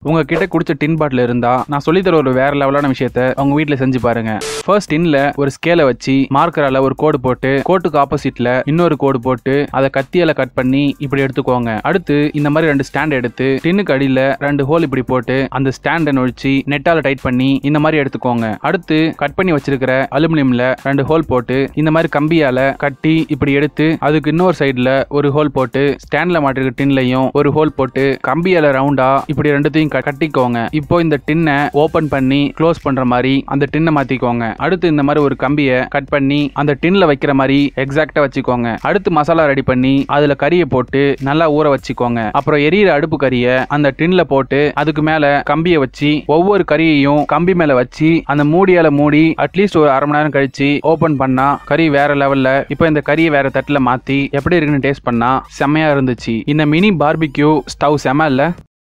உங்ககிட்ட குடிச்ச டின் பாட்டில் இருந்தா நான் சொல்லித்தர ஒரு வேற லெவலான விஷயத்த உங்க வீட்ல செஞ்சு பாருங்க ஃபர்ஸ்ட் டின்ல ஒரு ஸ்கேலை வச்சு மார்க்கரால ஒரு கோடு போட்டு கோட்டுக்கு ஆப்போசிட்ல இன்னொரு கோடு போட்டு அதை கத்தியால கட் பண்ணி இப்படி எடுத்துக்கோங்க அடுத்து இந்த மாதிரி ரெண்டு ஸ்டாண்ட் எடுத்து டின்னுக்கு அடியில ரெண்டு ஹோல் இப்படி போட்டு அந்த ஸ்டாண்டை நொழிச்சு நெட்டால டைட் பண்ணி இந்த மாதிரி எடுத்துக்கோங்க அடுத்து கட் பண்ணி வச்சிருக்கிற அலுமினியம்ல ரெண்டு ஹோல் போட்டு இந்த மாதிரி கம்பியால கட்டி இப்படி எடுத்து அதுக்கு இன்னொரு சைடுல ஒரு ஹோல் போட்டு ஸ்டாண்ட்ல மாட்டிருக்க டின்லையும் ஒரு ஹோல் போட்டு கம்பியால ரவுண்டா இப்படி ரெண்டுத்தையும் க- கட்டிக்கோங்க இப்போ இந்த டின்னை ஓபன் பண்ணி க்ளோஸ் பண்ற மாதிரி அந்த டின்னை மாத்திக்கோங்க அடுத்து இந்த மாதிரி ஒரு கம்பியை கட் பண்ணி அந்த டின்ல வைக்கிற மாதிரி எக்ஸாக்டா வச்சுக்கோங்க அடுத்து மசாலா ரெடி பண்ணி அதுல கறியை போட்டு நல்லா ஊற வச்சுக்கோங்க அப்புறம் எரியிற அடுப்பு கறியை அந்த டின்ல போட்டு அதுக்கு மேல கம்பியை வச்சு ஒவ்வொரு கறியையும் கம்பி மேல வச்சு அந்த மூடியால மூடி அட்லீஸ்ட் ஒரு அரை மணி நேரம் கழிச்சு ஓபன் பண்ணா கறி வேற லெவல்ல இப்போ இந்த கறியை வேற தட்டுல மாத்தி எப்படி இருக்குன்னு டேஸ்ட் பண்ணா செம்மையா இருந்துச்சு இந்த மினி பார்பிக்யூ ஸ்டவ் செம இல்ல